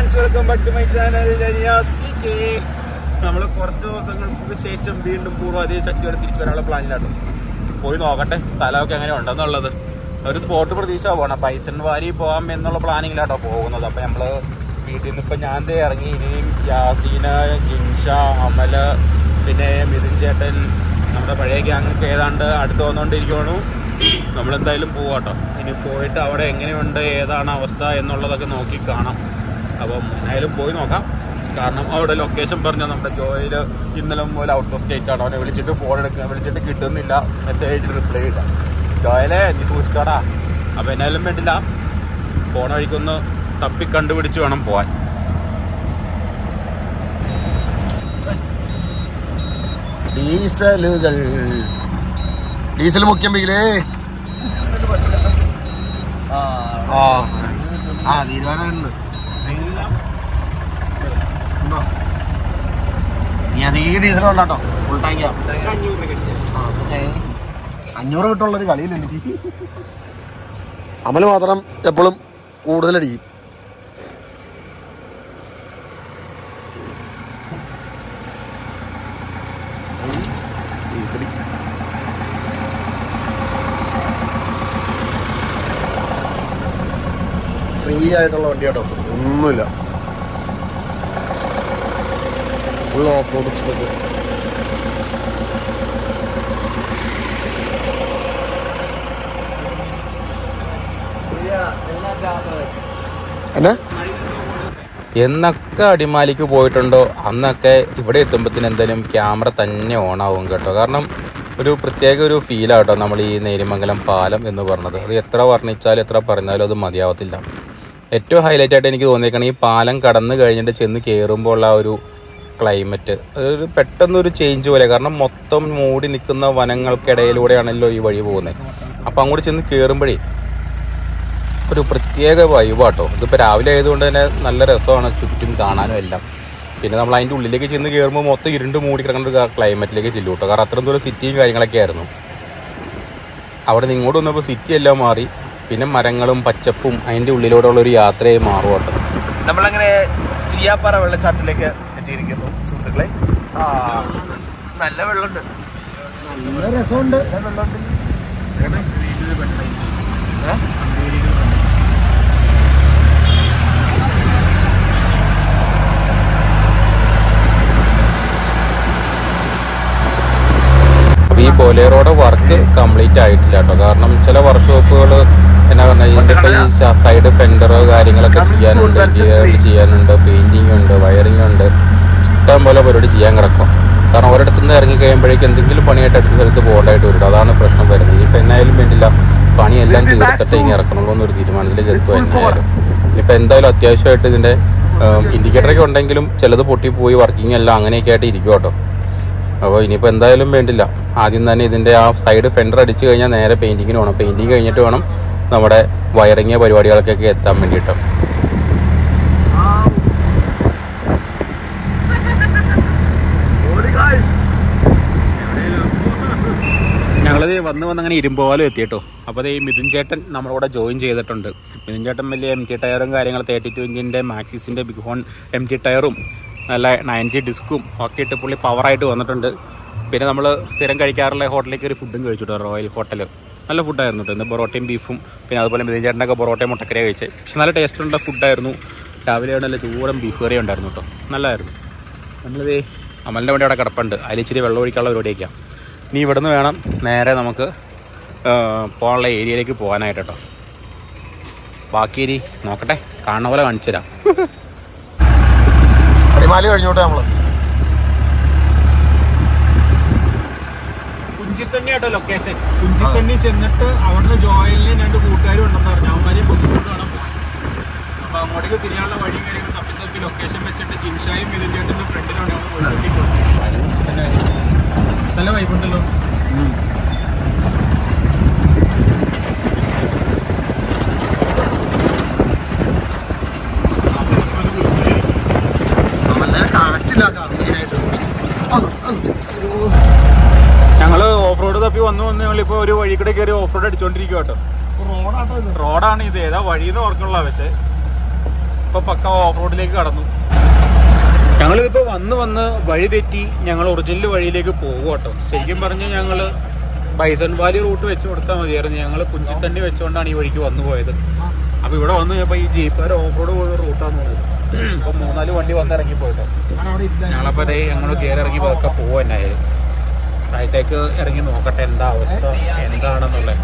friends welcome back to my channel നമ്മൾ കുറച്ച് ദിവസങ്ങൾക്ക് ശേഷം വീണ്ടും പൂർവ്വ അതേ ശക്തിയോടെ തിരിച്ചു വരാനുള്ള പ്ലാനിലാട്ടും പോയി നോക്കട്ടെ സ്ഥലമൊക്കെ എങ്ങനെ ഉണ്ടെന്നുള്ളത് ഒരു സ്പോട്ട് പ്രതീക്ഷ പോകണം പൈസൻ വാരി പോകാം എന്നുള്ള പ്ലാനിങ്ങിലാട്ടോ പോകുന്നത് അപ്പം നമ്മൾ വീട്ടിൽ നിന്ന് ഇപ്പം ഞാൻ ദേ ഇറങ്ങി ഇനിയും യാസീന് ജിൻഷ അമല് പിന്നെ മിഥുൻ ചേട്ടൻ നമ്മുടെ പഴയ ഗ്യാങ്ങൊക്കെ ഏതാണ്ട് അടുത്ത് വന്നുകൊണ്ടിരിക്കുകയാണു നമ്മളെന്തായാലും പോവാട്ടോ ഇനി പോയിട്ട് അവിടെ എങ്ങനെയുണ്ട് ഏതാണ് അവസ്ഥ എന്നുള്ളതൊക്കെ നോക്കി കാണാം അപ്പം എന്തായാലും പോയി നോക്കാം കാരണം അവിടെ ലൊക്കേഷൻ പറഞ്ഞാൽ നമ്മുടെ ജോയിൽ ഇന്നലെ മുതൽ ഔട്ട് ഓഫ് സ്റ്റേറ്റ് ആണ് അവനെ വിളിച്ചിട്ട് ഫോൺ എടുക്കുക വിളിച്ചിട്ട് കിട്ടുന്നില്ല മെസ്സേജ് റിപ്ലൈ ഇല്ല ജോയലെ നീ സൂക്ഷിച്ചോടാ അപ്പം എന്നാലും വേണ്ടില്ല പോണ വഴിക്കൊന്ന് തപ്പി കണ്ടുപിടിച്ച് വേണം പോവാൻ ഡീസലുകൾ ഡീസൽ മുഖ്യമ്പിക്കലേ ആ ആ തീരുമാനമുണ്ട് ഉണ്ടോ നീ അത് ഈ ഡീസൽ കൊണ്ടാട്ടോ ഫുൾ ടാങ്കിയാ അഞ്ഞൂറ് കിട്ടുള്ളൊരു കളിയില്ല അമല് മാത്രം എപ്പോഴും കൂടുതലടിക്കും ഫ്രീ ആയിട്ടുള്ള വണ്ടി കേട്ടോ ഒന്നുമില്ല ഫുൾ ഓഫ് റോഡ് സ്പെക്ക് എന്നാ എന്നൊക്കെ അടിമാലിക്ക് പോയിട്ടുണ്ടോ അന്നൊക്കെ ഇവിടെ എത്തുമ്പോഴത്തേന് എന്തായാലും ക്യാമറ തന്നെ ഓണാവും കേട്ടോ കാരണം ഒരു പ്രത്യേക ഒരു ഫീലാട്ടോ നമ്മൾ ഈ നേരിമംഗലം പാലം എന്ന് പറഞ്ഞത് അത് എത്ര വർണ്ണിച്ചാലും എത്ര പറഞ്ഞാലും അത് മതിയാവത്തില്ല ഏറ്റവും ഹൈലൈറ്റ് ആയിട്ട് എനിക്ക് തോന്നിയേക്കണം ഈ പാലം കടന്നു കഴിഞ്ഞിട്ട് ചെന്ന് കയറുമ്പോൾ ഉള്ള ആ ഒരു ക്ലൈമറ്റ് അതൊരു പെട്ടെന്നൊരു ചേഞ്ച് പോലെ കാരണം മൊത്തം മൂടി നിൽക്കുന്ന വനങ്ങൾക്കിടയിലൂടെയാണല്ലോ ഈ വഴി പോകുന്നത് അപ്പം അങ്ങോട്ട് ചെന്ന് കയറുമ്പോഴേ ഒരു പ്രത്യേക വൈബാട്ടോ ഇതിപ്പോൾ രാവിലെ ആയതുകൊണ്ട് തന്നെ നല്ല രസമാണ് ചുറ്റും കാണാനും എല്ലാം പിന്നെ നമ്മൾ അതിൻ്റെ ഉള്ളിലേക്ക് ചെന്ന് കയറുമ്പോൾ മൊത്തം ഇരുണ്ട് മൂടി കിടക്കുന്ന ഒരു ക്ലൈമറ്റിലേക്ക് ചെല്ലും കേട്ടോ കാരണം അത്രയും ദൂരം സിറ്റിയും കാര്യങ്ങളൊക്കെ ആയിരുന്നു അവിടെ നിന്ന് ഇങ്ങോട്ട് വന്നപ്പോൾ സിറ്റി എല്ലാം മാറി പിന്നെ മരങ്ങളും പച്ചപ്പും അതിൻ്റെ ഉള്ളിലൂടെയുള്ള ഒരു യാത്രയായി മാറും കേട്ടോ നമ്മളങ്ങനെ ചിയാപ്പാറ വെള്ളച്ചാട്ടത്തിലേക്ക് എത്തിയിരിക്കുന്നു സുഹൃത്തുക്കളെ ആ നല്ല വെള്ളമുണ്ട് നല്ല രസമുണ്ട് അപ്പോൾ ഈ ബൊലേറോയുടെ വർക്ക് കംപ്ലീറ്റ് ആയിട്ടില്ല കേട്ടോ കാരണം ചില വർക്ക്ഷോപ്പുകൾ എന്നാ പറഞ്ഞാൽ ഇതിൻ്റെ ഇപ്പോൾ ഈ സൈഡ് ഫെൻഡർ കാര്യങ്ങളൊക്കെ ചെയ്യാനുണ്ട് എഞ്ചിനീയർ ചെയ്യാനുണ്ട് പെയിൻറ്റിങ് ഉണ്ട് വയറിംഗ് ഉണ്ട് ഇഷ്ടം പോലെ പരിപാടി ചെയ്യാൻ കിടക്കും കാരണം ഒരിടത്തു നിന്ന് ഇറങ്ങി കഴിയുമ്പോഴേക്കും എന്തെങ്കിലും പണിയായിട്ട് അടുത്ത സ്ഥലത്ത് പോകേണ്ടതായിട്ട് വരും അതാണ് പ്രശ്നം വരുന്നത് ഇനിയിപ്പോൾ എന്നായാലും വേണ്ടില്ല പണിയെല്ലാം തീർത്തിട്ട് ഇനി ഇറക്കണമല്ലോ എന്നൊരു തീരുമാനത്തിലേക്ക് എത്തുക എന്നായാലും ഇനിയിപ്പോൾ എന്തായാലും അത്യാവശ്യമായിട്ട് ഇതിൻ്റെ ഇൻഡിക്കേറ്ററൊക്കെ ഉണ്ടെങ്കിലും ചിലത് പൊട്ടിപ്പോയി വർക്കിംഗ് എല്ലാം അങ്ങനെയൊക്കെ ആയിട്ട് ഇരിക്കും കേട്ടോ അപ്പോൾ ഇനിയിപ്പോൾ എന്തായാലും വേണ്ടില്ല ആദ്യം തന്നെ ഇതിൻ്റെ ആ സൈഡ് ഫെൻഡർ അടിച്ചു കഴിഞ്ഞാൽ നേരെ പെയിൻറ്റിങ്ങിന് വേണം പെയിൻറ്റിങ് കഴിഞ്ഞിട്ട് വേണം നമ്മുടെ വയറിങ് പരിപാടികൾക്കൊക്കെ എത്താൻ വേണ്ടിയിട്ട് ഞങ്ങളത് വന്ന് വന്ന് അങ്ങനെ ഇരുമ്പോലും എത്തിയിട്ടോ അപ്പോൾ ഈ മിഥുൻ ചേട്ടൻ നമ്മുടെ കൂടെ ജോയിൻ ചെയ്തിട്ടുണ്ട് മിഥുൻ ചേട്ടൻ വലിയ എം ടി ടയറും കാര്യങ്ങൾ തേർട്ടി ടു ഇഞ്ചിൻ്റെ മാക്സിസിൻ്റെ ബിഗ് ഹോൺ എം ടി ടയറും നല്ല നയൻ ജി ഡിസ്കും ഒക്കെ ഇട്ട് പുള്ളി പവറായിട്ട് വന്നിട്ടുണ്ട് പിന്നെ നമ്മൾ സ്ഥിരം കഴിക്കാറുള്ള ഹോട്ടലിലേക്ക് ഒരു ഫുഡും കഴിച്ചിട്ടോ റോയൽ ഹോട്ടൽ നല്ല ഫുഡായിരുന്നു കേട്ടോ ഇന്ന് പൊറോട്ടയും ബീഫും പിന്നെ അതുപോലെ മിഥുൻ ചേട്ടനൊക്കെ പൊറോട്ടയും മുട്ടക്കറിയ കഴിച്ചത് പക്ഷെ നല്ല ടേസ്റ്റുള്ള ഫുഡായിരുന്നു രാവിലെ നല്ല ചൂടൻ ബീഫ് കറി ഉണ്ടായിരുന്നു കേട്ടോ നല്ലതായിരുന്നു നമ്മളിത് അമലിൻ്റെ വണ്ടി അവിടെ കിടപ്പുണ്ട് അതിൽ ഇച്ചിരി വെള്ളം ഒഴിക്കാനുള്ള പരിപാടിയൊക്കെയാണ് ഇനി ഇവിടുന്ന് വേണം നേരെ നമുക്ക് ആ, പോകാനുള്ള ഏരിയയിലേക്ക് പോകാനായിട്ട് കേട്ടോ ബാക്കി ഇനി നോക്കട്ടെ കാണുന്ന പോലെ കാണിച്ചു തരാം അടിമാലി കഴിഞ്ഞോട്ടെ നമ്മള് കുഞ്ചിത്തണ്ണി കേട്ടോ ലൊക്കേഷൻ കുഞ്ചിത്തണ്ണി ചെന്നിട്ട് അവിടുന്ന് ജോയലിന് രണ്ട് കൂട്ടുകാരും ഉണ്ടെന്ന് പറഞ്ഞു അവന്മാരെയും ബുദ്ധിമുട്ട് വേണം പോകാൻ അപ്പൊ അങ്ങോട്ടേക്ക് തിരിയാനുള്ള വഴി കാര്യങ്ങൾ തപ്പി തപ്പി ലൊക്കേഷൻ വെച്ചിട്ട് ജിൻഷായും ഇതിൻ്റെ ഫ്രണ്ടിലാണ് ഞങ്ങൾ പോയിക്കൊണ്ടിരിക്കുന്നത് നല്ല വൈബുണ്ടല്ലോ നല്ല കാറ്റില്ല മെയിനായിട്ട് ഞങ്ങള് ഓഫ് റോഡ് തപ്പി വന്നു വന്ന് ഞങ്ങളിപ്പോ ഒരു വഴി കൂടെ കയറി ഓഫ് റോഡ് അടിച്ചോണ്ടിരിക്കുക കേട്ടോ റോഡാട്ടോ ഇത് റോഡാണ് ഇത് ഏതാ വഴി എന്ന് ഓർക്കുള്ള പക്ഷേ ഇപ്പൊ പക്ക ഓഫ് റോഡിലേക്ക് കടന്നു ഞങ്ങളിതിപ്പോ വന്ന് വന്ന് വഴി തെറ്റി ഞങ്ങൾ ഒറിജിനൽ വഴിയിലേക്ക് പോകും കേട്ടോ ശരിക്കും പറഞ്ഞാൽ ഞങ്ങള് ബൈസൺ വാലി റൂട്ട് വെച്ച് കൊടുത്താൽ മതിയായിരുന്നു ഞങ്ങൾ കുഞ്ചിത്തണ്ടി വെച്ചുകൊണ്ടാണ് ഈ വഴിക്ക് വന്നു പോയത് അപ്പൊ ഇവിടെ വന്നു കഴിഞ്ഞപ്പോ ഈ ജീപ്പുകാർ ഓഫ് റോഡ് പോകുന്ന റൂട്ടാന്ന് തോന്നുന്നത് ഇപ്പൊ മൂന്നാല് വണ്ടി വന്ന് ഇറങ്ങി പോയിട്ടോ ഞങ്ങളപ്പോ ദേ ഞങ്ങൾ കയറി ഇറങ്ങി പതൊക്കെ പോവാ എന്നായാലും താഴത്തേക്ക് ഇറങ്ങി നോക്കട്ടെ എന്താ അവസ്ഥ എന്താണെന്നുള്ളത്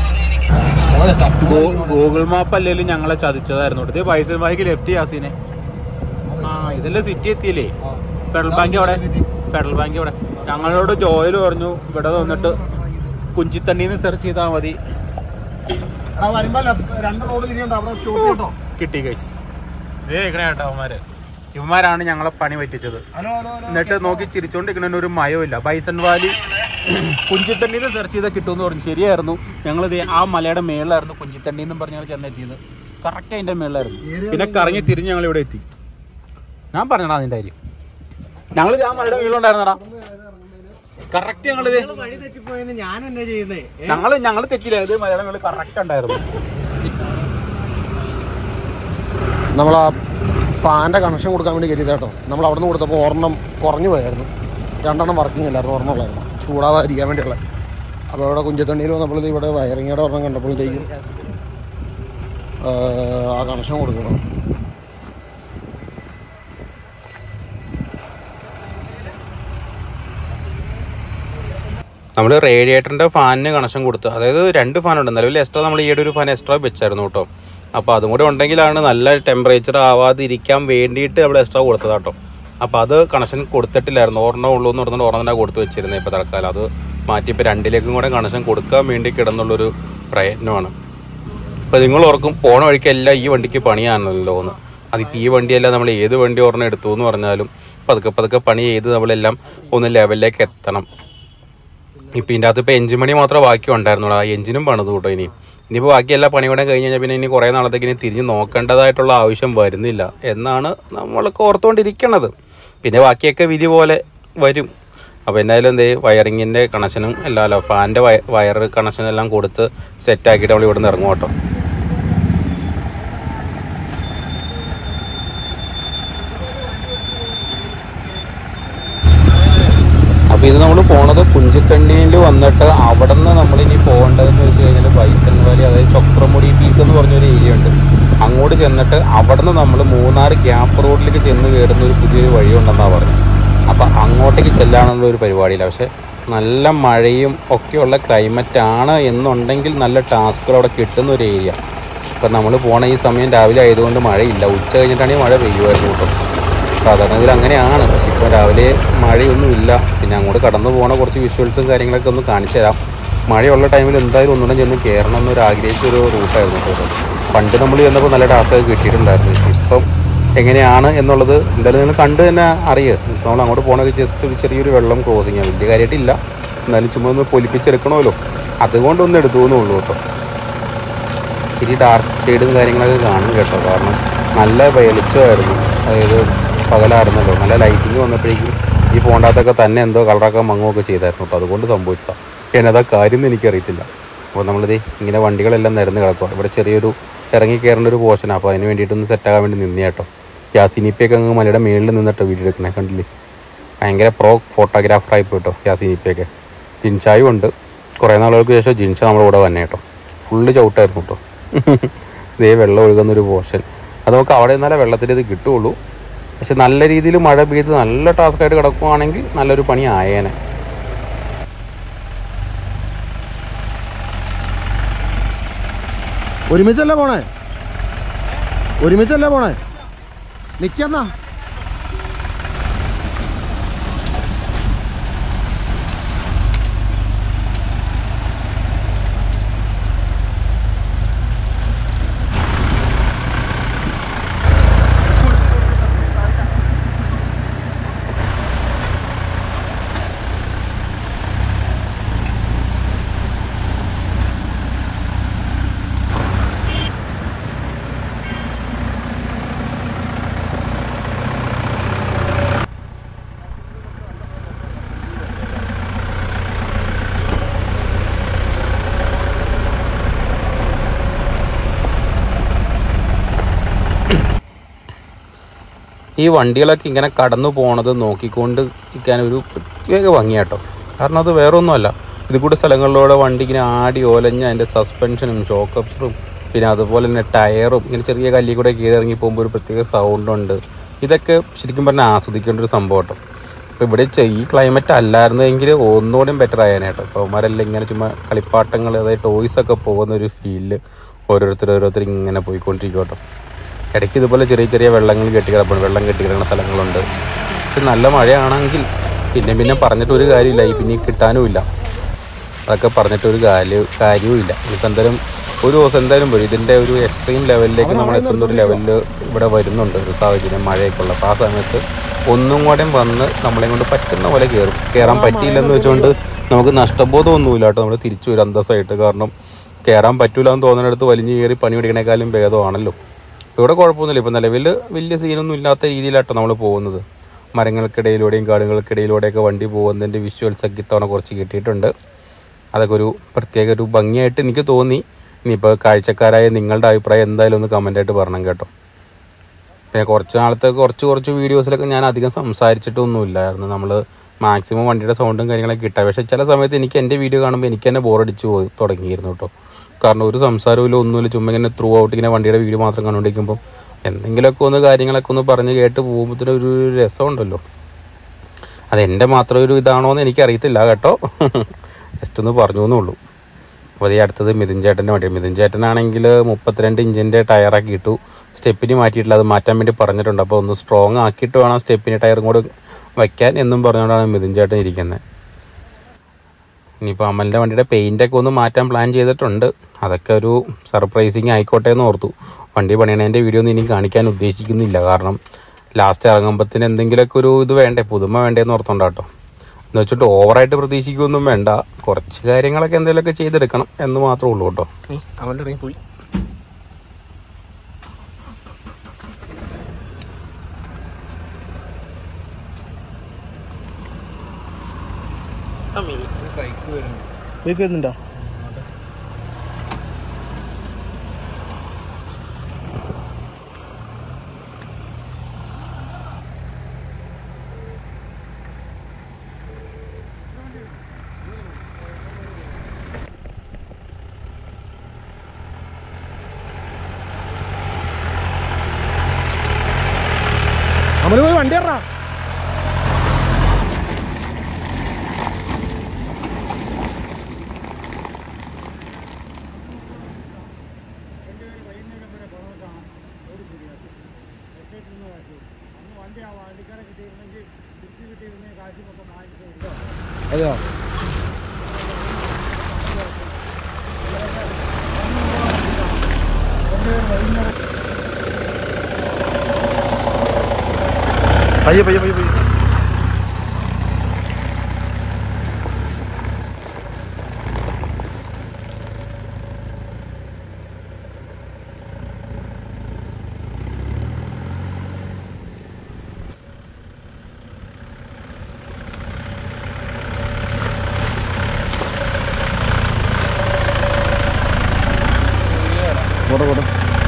ഗൂഗിൾ മാപ്പ് അല്ലെങ്കിലും ഞങ്ങളെ ചതിച്ചതായിരുന്നു ഇത് ബൈസൺ വാലിക്ക് ലെഫ്റ്റ് യാസീനെ ആ ഇതല്ലേ സിറ്റി എത്തിയില്ലേ ഫെഡറൽ ബാങ്ക് അവിടെ ഫെഡറൽ ബാങ്ക് അവിടെ ഞങ്ങളോട് ജോയൽ പറഞ്ഞു ഇവിടെ വന്നിട്ട് കുഞ്ചിത്തണ്ണിന്ന് സെർച്ച് ചെയ്താൽ മതി വരുമ്പോ ലെഫ്റ്റ് രണ്ട് റോഡ് തിരിയുണ്ട് അവിടെ സ്റ്റോപ്പ് ചെയ്യട്ടോ കിട്ടി ഗൈസ് ഇതേ ഇങ്ങനെ കേട്ടോ അവന്മാര് ഇവന്മാരാണ് ഞങ്ങളെ പണി പറ്റിച്ചത് ഹലോ ഹലോ ഹലോ എന്നിട്ട് നോക്കി ചിരിച്ചോണ്ടിരിക്കണ ഒരു മയമില്ല ബൈസൺ വാലി കുഞ്ചിത്തണ്ണിന്ന് സെർച്ച് ചെയ്താൽ കിട്ടുമെന്ന് പറഞ്ഞു ശരിയായിരുന്നു ഞങ്ങൾ ആ മലയുടെ മേളിലായിരുന്നു കുഞ്ചിത്തണ്ണി എന്നും പറഞ്ഞ് ഞങ്ങൾ ചെന്നെത്തിയത് കറക്റ്റ് അതിന്റെ മേളിലായിരുന്നു പിന്നെ കറങ്ങി തിരിഞ്ഞ് ഞങ്ങൾ ഇവിടെ എത്തി ഞാൻ പറഞ്ഞടാ അതിന്റെ കാര്യം ഞങ്ങൾ ആ മലയുടെ മേളിലുണ്ടായിരുന്നടാ കറക്റ്റ് ഞങ്ങളിത് വഴി തെറ്റിപ്പോയെന്ന് ഞാൻ എന്നെ ചെയ്യുന്നേ ഞങ്ങള് ഞങ്ങള് തെറ്റില്ല ഇത് മലയുടെ മേളിൽ കറക്റ്റ് ഉണ്ടായിരുന്നു നമ്മൾ ആ ഫാൻ്റെ കണക്ഷൻ കൊടുക്കാൻ വേണ്ടി കയറ്റിയത് കേട്ടോ നമ്മൾ അവിടെ നിന്ന് കൊടുത്തപ്പോൾ ഒരെണ്ണം കുറഞ്ഞു പോയായിരുന്നു രണ്ടെണ്ണം വർക്കിംഗ് അല്ലായിരുന്നു ഒരെണ്ണം ഉള്ളായിരുന്നു ചൂടാവാതിരിക്കാൻ വേണ്ടിയുള്ള അപ്പോൾ ഇവിടെ കുഞ്ചത്തണ്ണിയിൽ വന്നപ്പോൾ ഇവിടെ വയറിങ്ങയുടെ ഒരെണ്ണം കണ്ടപ്പോഴത്തേക്കും ആ, ആ കണക്ഷൻ കൊടുക്കണം നമ്മൾ റേഡിയേറ്ററിന്റെ ഫാനിന് കണക്ഷൻ കൊടുത്തു അതായത് രണ്ട് ഫാൻ ഉണ്ട് നിലവിൽ എക്സ്ട്രാ നമ്മൾ ഈയിടെ ഒരു ഫാൻ എക്സ്ട്രാ വെച്ചായിരുന്നു കേട്ടോ അപ്പോൾ അതും കൂടെ ഉണ്ടെങ്കിലാണ് നല്ല ടെമ്പറേച്ചർ ആവാതിരിക്കാൻ വേണ്ടിയിട്ട് നമ്മൾ എക്സ്ട്രാ കൊടുത്തത് കേട്ടോ അപ്പോൾ അത് കണക്ഷൻ കൊടുത്തിട്ടില്ലായിരുന്നു ഒരെണ്ണം ഉള്ളൂ എന്ന് പറഞ്ഞിട്ട് ഒരെണ്ണം തന്നെ കൊടുത്തു വെച്ചിരുന്നത് ഇപ്പോൾ തൽക്കാലം അത് മാറ്റി ഇപ്പോൾ രണ്ടിലേക്കും കൂടെ കണക്ഷൻ കൊടുക്കാൻ വേണ്ടി കിടന്നുള്ളൊരു പ്രയത്നമാണ് ഇപ്പോൾ നിങ്ങൾ ഓർക്കും പോണ വഴിക്കെല്ലാം ഈ വണ്ടിക്ക് പണിയാണല്ലോ എന്ന് അതിപ്പോൾ ഈ വണ്ടിയല്ല നമ്മൾ ഏത് വണ്ടി ഒരെണ്ണം എടുത്തു എന്ന് പറഞ്ഞാലും പതുക്കെ പതുക്കെ പണി ചെയ്ത് നമ്മളെല്ലാം ഒന്ന് ലെവലിലേക്ക് എത്തണം ഇപ്പം ഇതിൻ്റെ അകത്ത് ഇപ്പോൾ എഞ്ചിൻ പണി മാത്രമേ ബാക്കി ഉണ്ടായിരുന്നുള്ളൂ ആ എഞ്ചിനും പണിത് കൂട്ടോ ഇനി ഇനിയിപ്പോൾ ബാക്കി എല്ലാ പണി കൂടെ കഴിഞ്ഞ് കഴിഞ്ഞാൽ പിന്നെ ഇനി കുറേ നാളത്തേക്ക് ഇനി തിരിഞ്ഞ് നോക്കേണ്ടതായിട്ടുള്ള ആവശ്യം വരുന്നില്ല എന്നാണ് നമ്മളൊക്കെ ഓർത്തുകൊണ്ടിരിക്കണത് പിന്നെ ബാക്കിയൊക്കെ വിധി പോലെ വരും അപ്പോൾ എന്തായാലും എന്തേ വയറിങ്ങിൻ്റെ കണക്ഷനും അല്ലല്ലോ ഫാൻ്റെ വയർ കണക്ഷനും എല്ലാം കൊടുത്ത് സെറ്റാക്കിയിട്ട് നമ്മൾ ഇവിടെ നിന്ന് ഇറങ്ങും കേട്ടോ അപ്പോൾ ഇത് നമ്മൾ പോണത് കുഞ്ചിത്തണ്ണിയിൽ വന്നിട്ട് അവിടെ നിന്ന് നമ്മളിനി പോകേണ്ടതെന്ന് വെച്ച് കഴിഞ്ഞാൽ ബൈസൺ വാലി അതായത് ചക്രമുടി പീക്ക് എന്ന് പറഞ്ഞൊരു ഏരിയ ഉണ്ട് അങ്ങോട്ട് ചെന്നിട്ട് അവിടെ നിന്ന് നമ്മൾ മൂന്നാർ ഗ്യാപ്പ് റോഡിലേക്ക് ചെന്ന് കയറുന്ന ഒരു പുതിയൊരു വഴിയുണ്ടെന്നാണ് പറഞ്ഞത് അപ്പോൾ അങ്ങോട്ടേക്ക് ചെല്ലാനുള്ള ഒരു പരിപാടിയില്ല പക്ഷേ നല്ല മഴയും ഒക്കെയുള്ള ക്ലൈമറ്റ് ആണ് എന്നുണ്ടെങ്കിൽ നല്ല ടാസ്കുകൾ അവിടെ കിട്ടുന്ന ഒരു ഏരിയ ഇപ്പം നമ്മൾ പോണ ഈ സമയം രാവിലെ ആയതുകൊണ്ട് മഴയില്ല ഉച്ച കഴിഞ്ഞിട്ടാണെങ്കിൽ മഴ പെയ്യുമായിരുന്നു കേട്ടോ സാധാരണ ഇതിൽ അങ്ങനെയാണ് പക്ഷെ ഇപ്പോൾ രാവിലെ മഴയൊന്നുമില്ല പിന്നെ അങ്ങോട്ട് കടന്നു പോണ കുറച്ച് വിഷ്വൽസും കാര്യങ്ങളൊക്കെ ഒന്ന് കാണിച്ചു തരാം മഴയുള്ള ടൈമിൽ എന്തായാലും ഒന്നുകൂടെ ചെന്ന് കയറണം എന്നൊരു ആഗ്രഹിച്ചൊരു റൂട്ടായിരുന്നു കേട്ടോ പണ്ട് നമ്മൾ ചെന്നപ്പോൾ നല്ല ടാസ്ക് കിട്ടിയിട്ടുണ്ടായിരുന്നു ഇപ്പം എങ്ങനെയാണ് എന്നുള്ളത് എന്തായാലും നിങ്ങൾ കണ്ട് തന്നെ അറിയുക ഇപ്പം നമ്മൾ അങ്ങോട്ട് പോകണമെങ്കിൽ ജസ്റ്റ് ഒരു ചെറിയൊരു വെള്ളം ക്രോസിങ് ആണ് വലിയ കാര്യമായിട്ടില്ല എന്നാലും ചുമ്മാ ഒന്ന് പൊലിപ്പിച്ചെടുക്കണമല്ലോ അതുകൊണ്ടൊന്ന് എടുത്തു എന്നുള്ളൂ കേട്ടോ ഇച്ചിരി ഡാർക്ക് ഷെയ്ഡും കാര്യങ്ങളൊക്കെ കാണും കേട്ടോ കാരണം നല്ല വെളിച്ചമായിരുന്നു അതായത് പകലായിരുന്നല്ലോ നല്ല ലൈറ്റിങ് വന്നപ്പോഴേക്കും ഈ പോണ്ടാത്തൊക്കെ തന്നെ എന്തോ കളറൊക്കെ മങ്ങുമൊക്കെ ചെയ്തായിരുന്നു കേട്ടോ അതുകൊണ്ട് സംഭവിച്ചതാണ് എന്നതാ കാര്യം എന്ന് എനിക്കറിയത്തില്ല അപ്പോൾ നമ്മളിത് ഇങ്ങനെ വണ്ടികളെല്ലാം നിരന്ന് കിടക്കുക ഇവിടെ ചെറിയൊരു ഇറങ്ങി കയറേണ്ട ഒരു പോർഷനാണ് അപ്പോൾ അതിന് വേണ്ടിയിട്ടൊന്ന് സെറ്റാകാൻ വേണ്ടി നിന്നേ കേട്ടോ യാസിനിപ്പയൊക്കെ അങ്ങ് മലയുടെ മേളിൽ നിന്നിട്ടോ വീഡിയോ എടുക്കണേ കണ്ടില്ലേ ഭയങ്കര പ്രോ ഫോട്ടോഗ്രാഫറായി പോയിട്ടോ യാസിനിപ്പയൊക്കെ ജിൻഷായും ഉണ്ട് കുറേ നാളുകൾക്ക് ശേഷം ജിൻഷ നമ്മുടെ കൂടെ വന്നെ കേട്ടോ ഫുള്ള് ചവിട്ടായിരുന്നു കേട്ടോ ഇതേ വെള്ളം ഒഴുകുന്നൊരു പോർഷൻ അത് നമുക്ക് അവിടെ നിന്നാലേ വെള്ളത്തിൽ ഇത് കിട്ടുള്ളൂ പക്ഷെ നല്ല രീതിയിൽ മഴ പെയ്ത് നല്ല ടാസ്ക്കായിട്ട് കിടക്കുവാണെങ്കിൽ നല്ലൊരു പണി ആയേനെ ഒരുമിച്ചല്ലേ പോണേ ഒരുമിച്ചല്ലേ പോണേ നിക്കെന്നാ ഈ വണ്ടികളൊക്കെ ഇങ്ങനെ കടന്നു പോണത് നോക്കിക്കൊണ്ട് ഇരിക്കാൻ ഒരു പ്രത്യേക ഭംഗിയാട്ടോ കാരണം അത് വേറെ ഒന്നുമല്ല ഇത് കൂടെ സ്ഥലങ്ങളിലൂടെ വണ്ടി ഇങ്ങനെ ആടി ഒലഞ്ഞ് അതിൻ്റെ സസ്പെൻഷനും ഷോക്ക് അപ്സറും പിന്നെ അതുപോലെ തന്നെ ടയറും ഇങ്ങനെ ചെറിയ കല്ലി കൂടെ കീഴിറങ്ങി പോകുമ്പോൾ ഒരു പ്രത്യേക സൗണ്ടുണ്ട് ഇതൊക്കെ ശരിക്കും പറഞ്ഞാൽ ആസ്വദിക്കേണ്ട ഒരു സംഭവം കേട്ടോ അപ്പോൾ ഇവിടെ ചെ- ഈ ക്ലൈമറ്റ് അല്ലായിരുന്നെങ്കിൽ ഒന്നുകൂടിയും ബെറ്റർ ആയേനെ കേട്ടോ അപ്പോൾ അവന്മാരെല്ലാം ഇങ്ങനെ ചുമ്മാ കളിപ്പാട്ടങ്ങൾ അതായത് ടോയ്സ് ഒക്കെ പോകുന്ന ഒരു ഫീലിൽ ഓരോരുത്തർ ഓരോരുത്തർ ഇങ്ങനെ പോയിക്കൊണ്ടിരിക്കും കേട്ടോ ഇടയ്ക്ക് ഇതുപോലെ ചെറിയ ചെറിയ വെള്ളങ്ങൾ കെട്ടി കിടപ്പുണ്ട് വെള്ളം കെട്ടി കിടക്കുന്ന സ്ഥലങ്ങളുണ്ട് പക്ഷെ നല്ല മഴയാണെങ്കിൽ പിന്നെ പിന്നെ പറഞ്ഞിട്ട് ഒരു കാര്യമില്ല ഈ പിന്നെ കിട്ടാനുമില്ല അതൊക്കെ പറഞ്ഞിട്ട് ഒരു കാര്യം കാര്യവും ഇല്ല ഇനിയിപ്പോൾ എന്തായാലും ഒരു ദിവസം എന്തായാലും വരും ഇതിൻ്റെ ഒരു എക്സ്ട്രീം ലെവലിലേക്ക് നമ്മൾ എത്തുന്ന ഒരു ലെവലിൽ ഇവിടെ വരുന്നുണ്ട് ഒരു സാഹചര്യം മഴയൊക്കെ ഉള്ള അപ്പോൾ ആ സമയത്ത് ഒന്നും കൂടെ വന്ന് നമ്മളെ കൊണ്ട് പറ്റുന്ന പോലെ കയറും കയറാൻ പറ്റിയില്ലെന്ന് വെച്ചുകൊണ്ട് നമുക്ക് നഷ്ടബോധം ഒന്നുമില്ല കേട്ടോ നമ്മൾ തിരിച്ചു വരും അന്തസ്സായിട്ട് കാരണം കയറാൻ പറ്റൂല എന്ന് തോന്നുന്നിടത്ത് വലിഞ്ഞു കയറി പണി പിടിക്കണേക്കാളും ഭേദമാണല്ലോ ഇവിടെ കുഴപ്പമൊന്നുമില്ല ഇപ്പം നിലവിൽ വലിയ സീനൊന്നും ഇല്ലാത്ത രീതിയിലാട്ടോ നമ്മൾ പോകുന്നത് മരങ്ങൾക്കിടയിലൂടെയും കാടുകൾക്കിടയിലൂടെയൊക്കെ വണ്ടി പോകുന്നതിൻ്റെ വിഷ്വൽസ് ഒക്കെ ഇത്തവണ കുറച്ച് കിട്ടിയിട്ടുണ്ട് അതൊക്കെ ഒരു പ്രത്യേക ഒരു ഭംഗിയായിട്ട് എനിക്ക് തോന്നി ഇനിയിപ്പോൾ കാഴ്ചക്കാരായ നിങ്ങളുടെ അഭിപ്രായം എന്തായാലും ഒന്ന് കമൻ്റായിട്ട് പറയണം കേട്ടോ പിന്നെ കുറച്ച് നാളത്തെ കുറച്ച് കുറച്ച് വീഡിയോസിലൊക്കെ ഞാൻ അധികം സംസാരിച്ചിട്ടൊന്നുമില്ലായിരുന്നു നമ്മൾ മാക്സിമം വണ്ടിയുടെ സൗണ്ടും കാര്യങ്ങളൊക്കെ കിട്ടുക പക്ഷേ ചില സമയത്ത് എനിക്ക് എൻ്റെ വീഡിയോ കാണുമ്പോൾ എനിക്ക് തന്നെ ബോറടിച്ച് പോയി തുടങ്ങിയിരുന്നു കേട്ടോ കാരണം ഒരു സംസാരമില്ല ഒന്നുമില്ല ചുമ്മാ ഇങ്ങനെ ത്രൂ ഔട്ട് ഇങ്ങനെ വണ്ടിയുടെ വീഡിയോ മാത്രം കണ്ടുകൊണ്ടിരിക്കുമ്പോൾ എന്തെങ്കിലുമൊക്കെ ഒന്ന് കാര്യങ്ങളൊക്കെ ഒന്ന് പറഞ്ഞ് കേട്ട് പോകുമ്പോഴത്തേനും ഒരു രസമുണ്ടല്ലോ അത് എൻ്റെ മാത്രം ഒരു ഇതാണോ എന്ന് എനിക്കറിയത്തില്ല കേട്ടോ ജസ്റ്റ് ഒന്ന് പറഞ്ഞു എന്നുള്ളൂ അപ്പോൾ ഈ അടുത്തത് മിഥുൻ ചേട്ടൻ്റെ വണ്ടി മിഥുൻ ചേട്ടനാണെങ്കിൽ മുപ്പത്തിരണ്ട് ഇഞ്ചിൻ്റെ ടയറാക്കി ഇട്ടു സ്റ്റെപ്പിന് മാറ്റിയിട്ടില്ല അത് മാറ്റാൻ വേണ്ടി പറഞ്ഞിട്ടുണ്ട് അപ്പോൾ ഒന്ന് സ്ട്രോങ് ആക്കിയിട്ട് വേണം സ്റ്റെപ്പിന് ടയറും കൂടെ വയ്ക്കാൻ എന്നും പറഞ്ഞുകൊണ്ടാണ് മിഥുൻ ചേട്ടൻ ഇരിക്കുന്നത് ഇനിയിപ്പോൾ അമലിൻ്റെ വണ്ടിയുടെ പെയിൻ്റൊക്കെ ഒന്ന് മാറ്റാൻ പ്ലാൻ ചെയ്തിട്ടുണ്ട് അതൊക്കെ ഒരു സർപ്രൈസിങ് ആയിക്കോട്ടെ എന്ന് ഓർത്തു വണ്ടി പണിയണേൻ്റെ വീഡിയോ ഒന്നും ഇനി കാണിക്കാൻ ഉദ്ദേശിക്കുന്നില്ല കാരണം ലാസ്റ്റ് ഇറങ്ങുമ്പോഴത്തേന് എന്തെങ്കിലുമൊക്കെ ഒരു ഇത് വേണ്ടേ പുതുമ വേണ്ടേന്ന് ഓർത്തോണ്ടാട്ടോ എന്ന് വെച്ചിട്ട് ഓവറായിട്ട് പ്രതീക്ഷിക്കുകയൊന്നും വേണ്ട കുറച്ച് കാര്യങ്ങളൊക്കെ എന്തെങ്കിലുമൊക്കെ ചെയ്തെടുക്കണം എന്ന് മാത്രമേ ഉള്ളൂ കേട്ടോ അവൻ്റെ ഇറങ്ങി പോയി ബൈക്ക് വരുന്നുണ്ടോ അമല് പോയി വണ്ടി ഇറ അതെയോ പയ്യെ പയ്യെ പയ്യെ പയ്യെ പോട്ടെ പോട്ടെ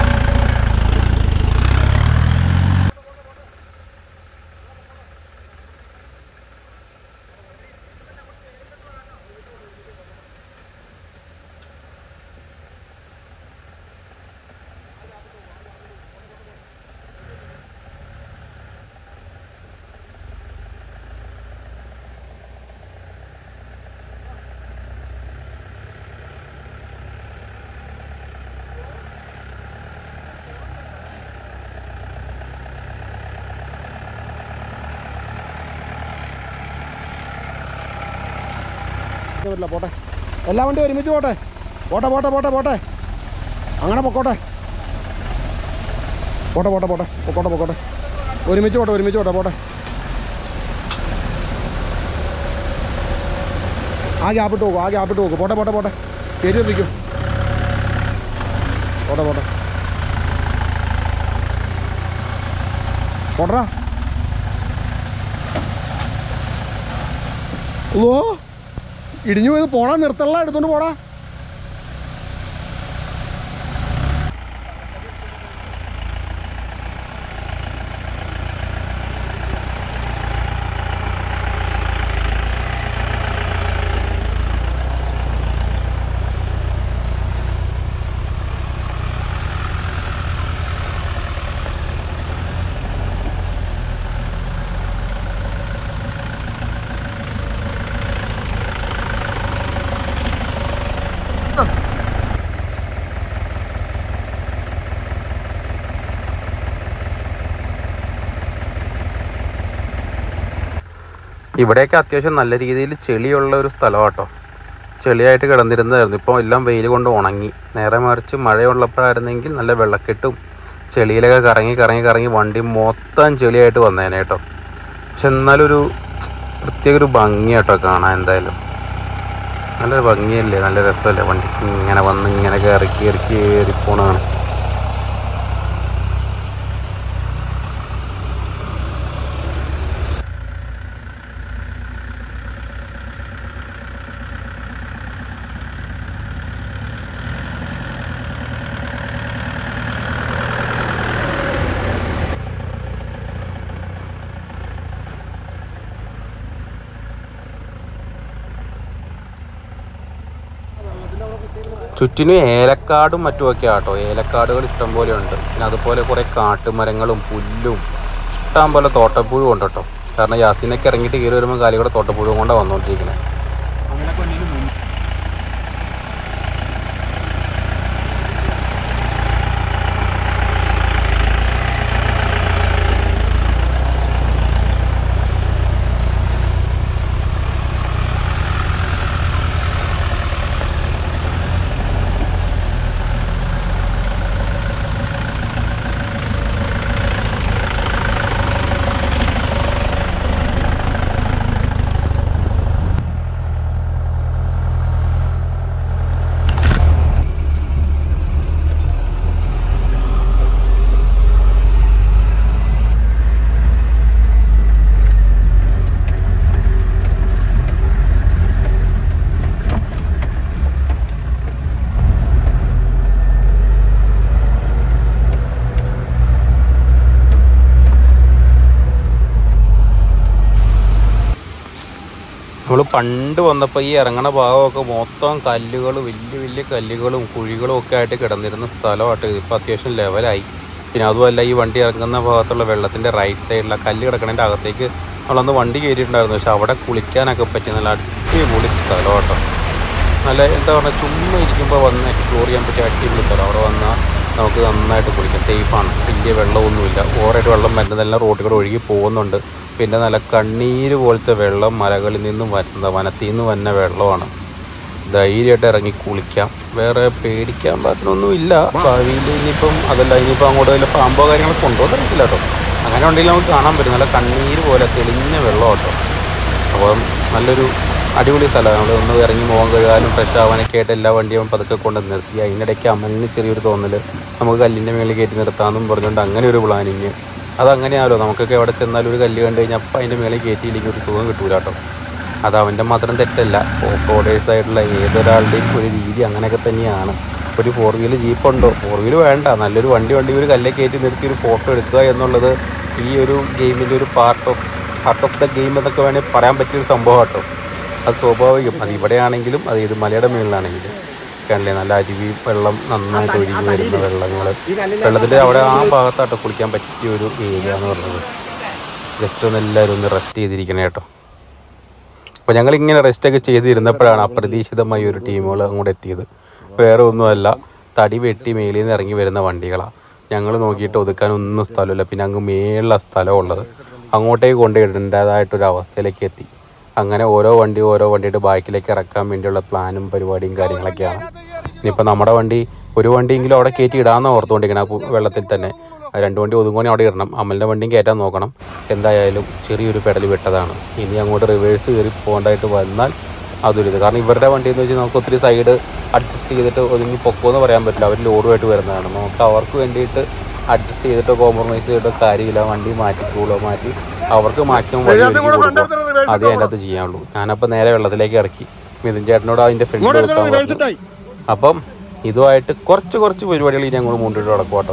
പറ്റില്ല പോട്ടെ എല്ലാ വണ്ടി ഒരുമിച്ച് പോട്ടെ പോട്ടെ പോട്ടെ പോട്ടെ പോട്ടെ അങ്ങനെ പൊക്കോട്ടെ പോട്ടെ പോട്ടെ പോട്ടെ പൊക്കോട്ടെ പൊക്കോട്ടെ ഒരുമിച്ച് പോട്ടെ ഒരുമിച്ച് പോട്ടെ പോട്ടെ ആ ഗ്യാപ്പിട്ട് പോകും ആ ഗ്യാപ്പിട്ട് പോകും പോട്ടെ പോട്ടെ പോട്ടെ കയറ്റി എത്തിക്കും പോട്ടെ പോട്ടെ പോട്ടറാ ഓ ഇടിഞ്ഞു പോയത് പോടാ നിർത്തല്ല എടുത്തോണ്ട് പോടാ ഇവിടെയൊക്കെ അത്യാവശ്യം നല്ല രീതിയിൽ ചെളിയുള്ള ഒരു സ്ഥലം കേട്ടോ ചെളിയായിട്ട് കിടന്നിരുന്നതായിരുന്നു ഇപ്പോൾ എല്ലാം വെയിൽ കൊണ്ട് ഉണങ്ങി നേരെ മറിച്ച് മഴയുള്ളപ്പോഴായിരുന്നെങ്കിൽ നല്ല വെള്ളക്കെട്ടും ചെളിയിലൊക്കെ കറങ്ങി കറങ്ങി കറങ്ങി വണ്ടി മൊത്തം ചെളിയായിട്ട് വന്നേനെ കേട്ടോ പക്ഷെ എന്നാലൊരു പ്രത്യേക ഒരു ഭംഗി കേട്ടോ കാണാൻ എന്തായാലും നല്ലൊരു ഭംഗിയല്ലേ നല്ല രസമല്ലേ വണ്ടി ഇങ്ങനെ വന്ന് ഇങ്ങനെ കയറി കയറി കയറി പോണതാണ് ചുറ്റിനും ഏലക്കാടും മറ്റുമൊക്കെ ആട്ടോ ഏലക്കാടുകൾ ഇഷ്ടം പോലെ ഉണ്ട് പിന്നെ അതുപോലെ കുറേ കാട്ടുമരങ്ങളും പുല്ലും ഇഷ്ടം പോലെ തോട്ടപ്പുഴും ഉണ്ട് കേട്ടോ കാരണം യാസീനൊക്കെ ഇറങ്ങിയിട്ട് കയറി വരുമ്പോൾ കാലികൂടെ തോട്ടപ്പുഴും കൊണ്ടാണ് വന്നുകൊണ്ടിരിക്കുന്നത് നമ്മൾ പണ്ട് വന്നപ്പോൾ ഈ ഇറങ്ങണ ഭാഗമൊക്കെ മൊത്തം കല്ലുകൾ വലിയ വലിയ കല്ലുകളും കുഴികളും ഒക്കെ ആയിട്ട് കിടന്നിരുന്ന സ്ഥലമായിട്ട് ഇപ്പോൾ അത്യാവശ്യം ലെവലായി പിന്നെ അതുമല്ല ഈ വണ്ടി ഇറങ്ങുന്ന ഭാഗത്തുള്ള വെള്ളത്തിൻ്റെ റൈറ്റ് സൈഡിലെ കല്ല് കിടക്കണതിൻ്റെ അകത്തേക്ക് നമ്മളന്ന് വണ്ടി കയറിയിട്ടുണ്ടായിരുന്നു പക്ഷെ അവിടെ കുളിക്കാനൊക്കെ പറ്റിയ നല്ല അടിപൊളി സ്ഥലം കേട്ടോ നല്ല എന്താ പറയുക ചുമ്മാ ഇരിക്കുമ്പോൾ വന്ന് എക്സ്പ്ലോർ ചെയ്യാൻ പറ്റിയ അടിപൊളി സ്ഥലം അവിടെ വന്നാൽ നമുക്ക് നന്നായിട്ട് കുളിക്കാം സേഫാണ് വലിയ വെള്ളമൊന്നുമില്ല ഓവറായിട്ട് വെള്ളം വരുന്നതെല്ലാം റോഡിൽ കൂടെ ഒഴുകി പോകുന്നുണ്ട് പിന്നെ നല്ല കണ്ണീര് പോലത്തെ വെള്ളം മലകളിൽ നിന്നും വരുന്ന വനത്തിൽ നിന്ന് വന്ന വെള്ളമാണ് ധൈര്യമായിട്ട് ഇറങ്ങി കുളിക്കാം വേറെ പേടിക്കാൻ പാകത്തിനൊന്നും ഇല്ല ഭാവിയിൽ ഇനിയിപ്പം അതല്ല ഇനിയിപ്പോൾ അങ്ങോട്ട് വല്ല പാമ്പോ കാര്യങ്ങളൊക്കെ കൊണ്ടുപോകുന്നില്ല കേട്ടോ അങ്ങനെ ഉണ്ടെങ്കിൽ നമുക്ക് കാണാൻ പറ്റും നല്ല കണ്ണീര് പോലെ തെളിഞ്ഞ വെള്ളം കേട്ടോ അപ്പം നല്ലൊരു അടിപൊളി സ്ഥലമാണ് നമ്മൾ ഒന്ന് ഇറങ്ങി മുഖം കഴുകാനും ഫ്രഷ് ആവാനൊക്കെ ആയിട്ട് എല്ലാ വണ്ടിയും പതുക്കെ കൊണ്ട് നിർത്തി അതിനിടയ്ക്ക് അമ്മന് ചെറിയൊരു തോന്നൽ നമുക്ക് കല്ലിൻ്റെ മേളിൽ കയറ്റി നിർത്താമെന്നും പറഞ്ഞുകൊണ്ട് അങ്ങനെ ഒരു പ്ലാനിങ് അതങ്ങനെയാണല്ലോ നമുക്കൊക്കെ എവിടെ ചെന്നാലും ഒരു കല്ല് കണ്ടു കഴിഞ്ഞാൽ അപ്പം അതിൻ്റെ മേളിൽ കയറ്റിയില്ലെങ്കിൽ ഒരു സുഖം കിട്ടൂല കേട്ടോ അത് അവൻ്റെ മാത്രം തെറ്റല്ല ഓഫ് റോഡേഴ്സ് ആയിട്ടുള്ള ഏതൊരാളുടെയും ഒരു രീതി അങ്ങനെയൊക്കെ തന്നെയാണ് ഒരു ഫോർ വീല് ജീപ്പുണ്ടോ ഫോർ വീല് വേണ്ട നല്ലൊരു വണ്ടി വണ്ടി ഒരു കല്ലെ കയറ്റി നിർത്തി ഒരു ഫോട്ടോ എടുക്കുക എന്നുള്ളത് ഈ ഒരു ഗെയിമിൻ്റെ ഒരു part of part of the game എന്നൊക്കെ വേണമെങ്കിൽ പറയാൻ പറ്റിയൊരു സംഭവം കേട്ടോ അത് സ്വാഭാവികം അത് ഇവിടെയാണെങ്കിലും അത് ഇത് മലയുടെ മുകളിലാണെങ്കിലും കണ്ടില്ലേ നല്ല അരുവി വെള്ളം നന്നായിട്ട് ഒഴുകി വരുന്ന വെള്ളങ്ങൾ വെള്ളത്തിൻ്റെ അവിടെ ആ ഭാഗത്താട്ടോ കുളിക്കാൻ പറ്റിയ ഒരു ഏരിയ എന്ന് പറയുന്നത് ജസ്റ്റ് ഒന്ന് എല്ലാവരും ഒന്ന് റെസ്റ്റ് ചെയ്തിരിക്കണേ കേട്ടോ അപ്പോൾ ഞങ്ങൾ ഇങ്ങനെ റെസ്റ്റ് ഒക്കെ ചെയ്തിരുന്നപ്പോഴാണ് അപ്രതീക്ഷിതമായി ഒരു ടീമുകൾ അങ്ങോട്ട് എത്തിയത് വേറെ ഒന്നുമല്ല തടി വെട്ടി മേളിൽ നിന്ന് ഇറങ്ങി വരുന്ന വണ്ടികളാണ് ഞങ്ങൾ നോക്കിയിട്ട് ഒതുക്കാനൊന്നും സ്ഥലമില്ല പിന്നെ അങ്ങ് മേളിലാണ് സ്ഥലമുള്ളത് അങ്ങോട്ടേക്ക് കൊണ്ടുപോയിടേണ്ടതായിട്ടൊരു അവസ്ഥയിലേക്ക് എത്തി അങ്ങനെ ഓരോ വണ്ടി ഓരോ വണ്ടിയുടെ ബാക്കിലേക്ക് ഇറക്കാൻ വേണ്ടിയുള്ള പ്ലാനും പരിപാടിയും കാര്യങ്ങളൊക്കെയാണ് ഇനിയിപ്പോൾ നമ്മുടെ വണ്ടി ഒരു വണ്ടിയെങ്കിലും അവിടെ കയറ്റി ഇടാമെന്ന് ഓർത്തുകൊണ്ടിരിക്കണം ആ പു- വെള്ളത്തിൽ തന്നെ ആ രണ്ട് വണ്ടി ഒതുങ്ങോണി അവിടെ ഇടണം അമലിൻ്റെ വണ്ടിയും കയറ്റാൻ നോക്കണം എന്തായാലും ചെറിയൊരു പെടൽ വിട്ടതാണ് ഇനി അങ്ങോട്ട് റിവേഴ്സ് കയറി പോകേണ്ടതായിട്ട് വന്നാൽ അതൊരു ഇത് കാരണം ഇവരുടെ വണ്ടി എന്ന് വെച്ചാൽ നമുക്ക് ഒത്തിരി സൈഡ് അഡ്ജസ്റ്റ് ചെയ്തിട്ട് ഒതുങ്ങി പൊക്കുമെന്ന് പറയാൻ പറ്റില്ല അവർ ലോഡുമായിട്ട് വരുന്നതാണ് നമുക്ക് അവർക്ക് വേണ്ടിയിട്ട് അഡ്ജസ്റ്റ് ചെയ്തിട്ടോ കോംപ്രമൈസ് ചെയ്തിട്ടോ കാര്യമില്ല വണ്ടി മാറ്റിക്കൂളോ മാറ്റി അവർക്ക് മാക്സിമം വഴി ഒരുക്കി കൊടുക്കുക അതേ അതിൻ്റെ അകത്ത് ചെയ്യാനുള്ളൂ ഞാനപ്പോൾ നേരെ വെള്ളത്തിലേക്ക് ഇറക്കി മിഥുൻ ചേട്ടനോട് അതിൻ്റെ ഫ്രണ്ട് കൊടുക്കാൻ പറഞ്ഞു അപ്പം ഇതുമായിട്ട് കുറച്ച് കുറച്ച് പരിപാടികൾ ഇനി അങ്ങോട്ട് മുണ്ടിട്ട് നടക്കും കേട്ടോ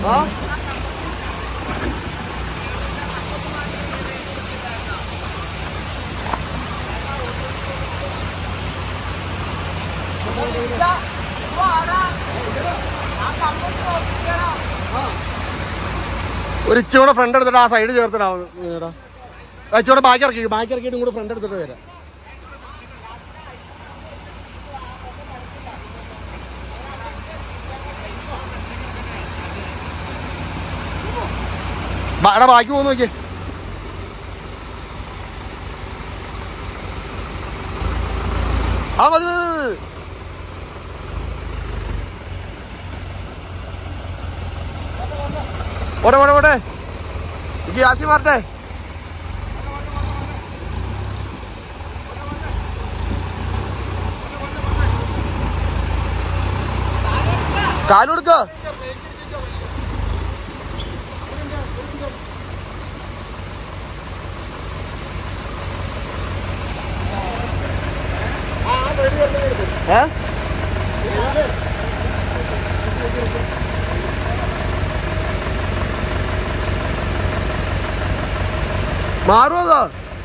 ഒരു ഇച്ചിരി ഫ്രണ്ട് എടുത്തിട്ട് ആ സൈഡ് ചേർത്തിടാ ഏടാ ഇച്ചിരി ബാക്കി ഇറക്കി ബാക്കി ഇറക്കിയിട്ട് കൂടെ ഫ്രണ്ട് എടുത്തിട്ട് വരാം ബാ- എടാ ബാക്കി പോകുന്നു നോക്കിയേ ആ മതി മതി മതി, മതി ഓടെ ഓടെ ഓടെ എനിക്ക് യാസി മാറട്ടെ കാലുകൊടുക്ക ഏ മാറുമോ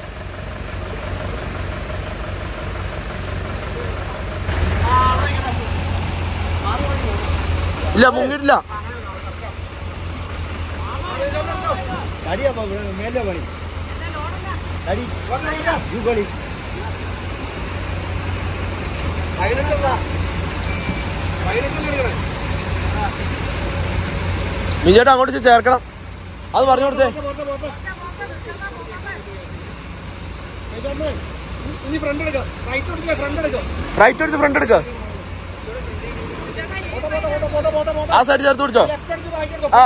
ഇല്ല മുങ്ങിട്ടില്ല മിജേട്ടാ അങ്ങോട്ട് ചെ- ചേർക്കണം അത് പറഞ്ഞു കൊടുത്തേ റൈറ്റ് എടുത്ത് ഫ്രണ്ട് എടുക്ക ആ സൈഡ് ചേർത്ത് പിടിച്ചോ ആ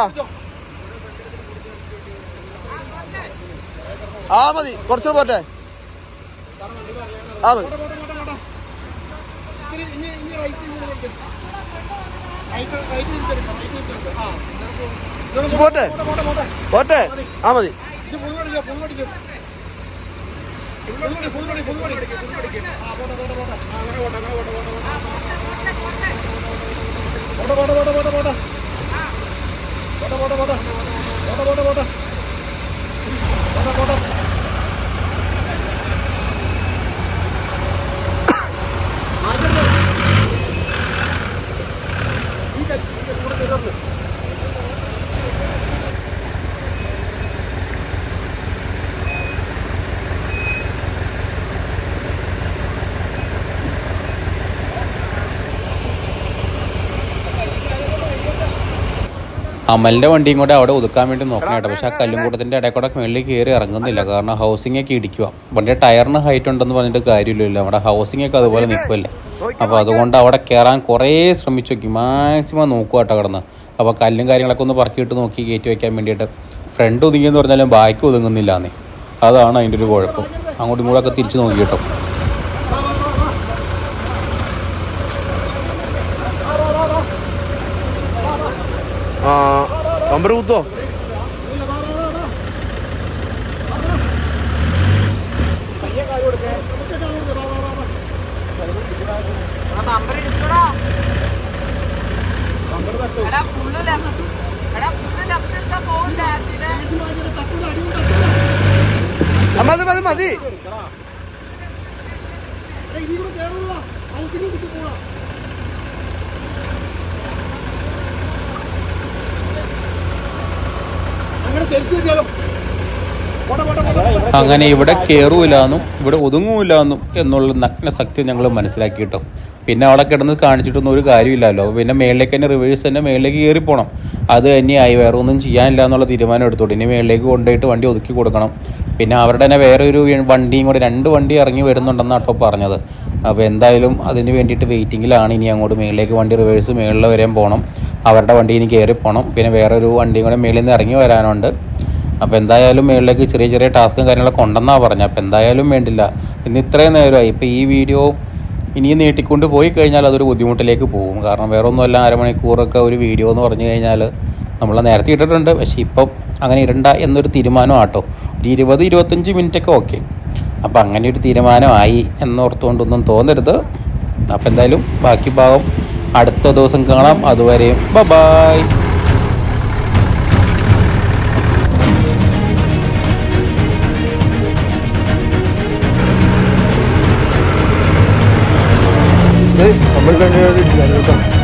ആ മതി കുറച്ചുകൂടെ പോട്ടെ ആ മതി പോട്ടെ പോട്ടെ ആ മതി അമലിന്റെ വണ്ടിയും കൂടെ അവിടെ ഒതുക്കാൻ വേണ്ടി നോക്കണം കേട്ടോ പക്ഷെ ആ കല്ലുംകൂട്ടത്തിന്റെ ഇടയിൽ കൂടെ മേളിൽ കയറി ഇറങ്ങുന്നില്ല കാരണം ഹൗസിംഗ് ഒക്കെ ഇടിക്കുക വണ്ടിയുടെ ടയറിന് ഹൈറ്റ് ഉണ്ടെന്ന് പറഞ്ഞിട്ട് കാര്യമില്ലല്ലോ അവിടെ ഹൗസിംഗ് ഒക്കെ അതുപോലെ നിൽക്കുമല്ലേ അപ്പോൾ അതുകൊണ്ട് അവിടെ കയറാൻ കുറേ ശ്രമിച്ചു നോക്കി മാക്സിമം നോക്കുക കേട്ടോ കിടന്ന് അപ്പോൾ കല്ലും കാര്യങ്ങളൊക്കെ ഒന്ന് പറക്കിയിട്ട് നോക്കി കയറ്റി വയ്ക്കാൻ വേണ്ടിയിട്ട് ഫ്രണ്ട് ഒതുങ്ങിയെന്ന് പറഞ്ഞാലും ബാക്ക് ഒതുങ്ങുന്നില്ലാന്നേ അതാണ് അതിൻ്റെ ഒരു കുഴപ്പം അങ്ങോട്ടും ഇങ്ങോട്ടും ഒക്കെ തിരിച്ച് നോക്കി കേട്ടോ ആ നമ്പർ കുത്തോ എടാ ഫുള്ള് ലെഫ്റ്റ് എടാ ഫുള്ള് ലെഫ്റ്റ് എടുത്താ പോകും ടാക്സിനെ ആ, മതി മതി മതി അങ്ങനെ ഇവിടെ കയറൂലെന്നും ഇവിടെ ഒതുങ്ങൂലെന്നും എന്നുള്ള നഗ്ന സത്യം ഞങ്ങൾ മനസ്സിലാക്കി കേട്ടോ പിന്നെ അവിടെ കിടന്ന് കാണിച്ചിട്ടൊന്നും ഒരു കാര്യമില്ലല്ലോ പിന്നെ മേളിലേക്ക് തന്നെ റിവേഴ്സ് തന്നെ മേളിലേക്ക് കയറി പോകണം അത് തന്നെയായി വേറെ ഒന്നും ചെയ്യാനില്ല എന്നുള്ള തീരുമാനം എടുത്തോട്ടെ ഇനി മേളിലേക്ക് കൊണ്ടുപോയിട്ട് വണ്ടി ഒതുക്കി കൊടുക്കണം പിന്നെ അവരുടെ തന്നെ വേറെ ഒരു വണ്ടിയും കൂടെ രണ്ട് വണ്ടി ഇറങ്ങി വരുന്നുണ്ടെന്നാണ് കേട്ടോ പറഞ്ഞത് അപ്പോൾ എന്തായാലും അതിന് വേണ്ടിയിട്ട് വെയിറ്റിങ്ങിലാണ് ഇനി അങ്ങോട്ട് മേളിലേക്ക് വണ്ടി റിവേഴ്സ് മേളിൽ വരെയും പോകണം അവരുടെ വണ്ടി ഇനി കയറി പോകണം പിന്നെ വേറെ ഒരു വണ്ടിയും കൂടെ മേളിൽ നിന്ന് ഇറങ്ങി വരാനുണ്ട് അപ്പോൾ എന്തായാലും മേളിലേക്ക് ചെറിയ ചെറിയ ടാസ്കും കാര്യങ്ങളൊക്കെ ഉണ്ടെന്നാണ് പറഞ്ഞത് അപ്പോൾ എന്തായാലും വേണ്ടില്ല ഇന്ന് ഇത്രയും നേരമായി ഇപ്പോൾ ഈ വീഡിയോ ഇനിയും നീട്ടിക്കൊണ്ട് പോയി കഴിഞ്ഞാൽ അതൊരു ബുദ്ധിമുട്ടിലേക്ക് പോകും കാരണം വേറെ ഒന്നുമല്ല അരമണിക്കൂറൊക്കെ ഒരു വീഡിയോ എന്ന് പറഞ്ഞു കഴിഞ്ഞാൽ നമ്മൾ നേരത്തെ ഇട്ടിട്ടുണ്ട് പക്ഷേ ഇപ്പം അങ്ങനെ ഇടണ്ട എന്നൊരു തീരുമാനം ആട്ടോ ഒരു ഇരുപത് ഇരുപത്തഞ്ച് മിനിറ്റൊക്കെ ഓക്കെ അപ്പോൾ അങ്ങനെ ഒരു തീരുമാനമായി എന്നോർത്തുകൊണ്ടൊന്നും തോന്നരുത് അപ്പോൾ എന്തായാലും ബാക്കി ഭാഗം അടുത്ത ദിവസം കാണാം അതുവരെയും ബ ബായ് നമ്മൾ രണ്ടുപേരും ഇടില്ല കേട്ടോ